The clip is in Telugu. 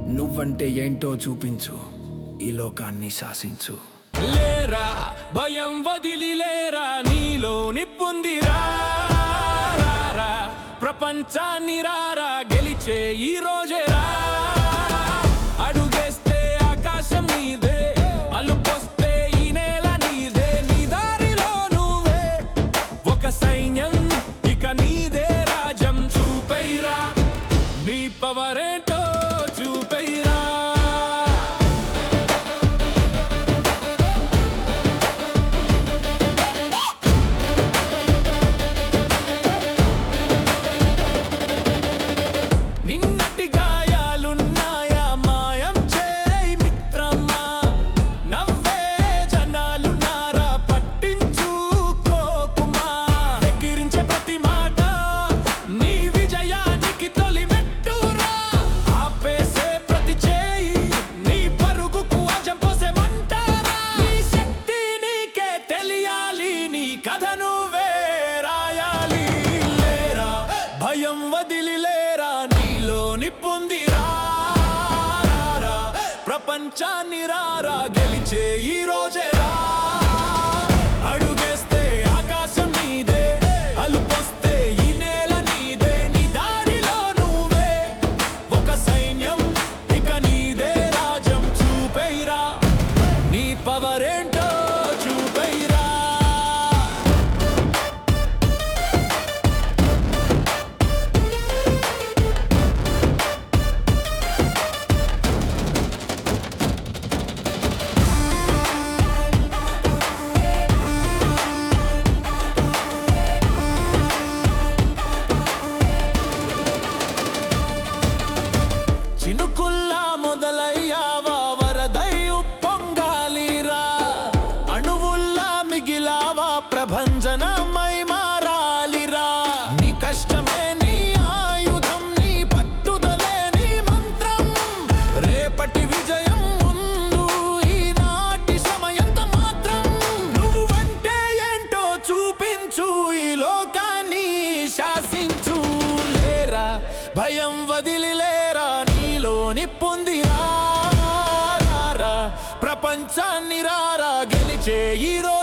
నువ్వంటే ఏంటో చూపించు ఈ లోకాన్ని శాసించు లేరా భయం వదిలి లేరా నీలో నిప్పుందిరా రారా, ప్రపంచాన్ని రారా గెలిచే ఈ రోజే రా అడుగేస్తే ఆకాశం నీదే అలుపొస్తే ఈ నేల నీదే నీ దారిలో నువ్వే ఒక సైన్యం ఇక నీదే రాజ్యం చూపైరా నీ పవరేంటో చూపైరా నిన్నటి గాయాలున్నాయా మాయం చేయి మిత్రమా నవ్వే జనాలున్నారా పట్టించుకోకుమా ఎక్కిరించే ప్రతి మాట నీ విజయానికి తొలి మెట్టురా ఆపేసే ప్రతి చేయి నీ పరుగుకు అజం పోసే మంటారా నీ శక్తి నీకే తెలియాలి నీ కథ నువ్వే రాయాలి లేరా భయం వదిలి లేరా నీలో నిప్పుందిరా రారా, ప్రపంచాన్ని రారా గెలిచే ఈ రోజే రా అడుగేస్తే ఆకాశం నీదే అలుపొస్తే ఈ నేల నీదే నీ దారిలో నువ్వే ఒక సైన్యం ఇక నీదే రాజ్యం చూపైరా నీ పవరేంటో చూపైరా చినుకుల్లా మొదలయ్యావా వరదై ఉప్పొంగాలిరా అణువుల్లా మిగిలావా ప్రభంజనమై మారాలిరా నీ కష్టమే నీ ఆయుధం నీ పట్టుదలే నీ మంత్రం రేపటి విజయం ముందు ఈనాటి సమయంత మాత్రం నువ్వంటే ఏంటో చూపించు ఈ లోకాన్ని శాసించు లేరా భయం వదిలి లేరా నీలో నిప్పుందిరా రారా, ప్రపంచాన్ని రారా గెలిచే ఈ రోజు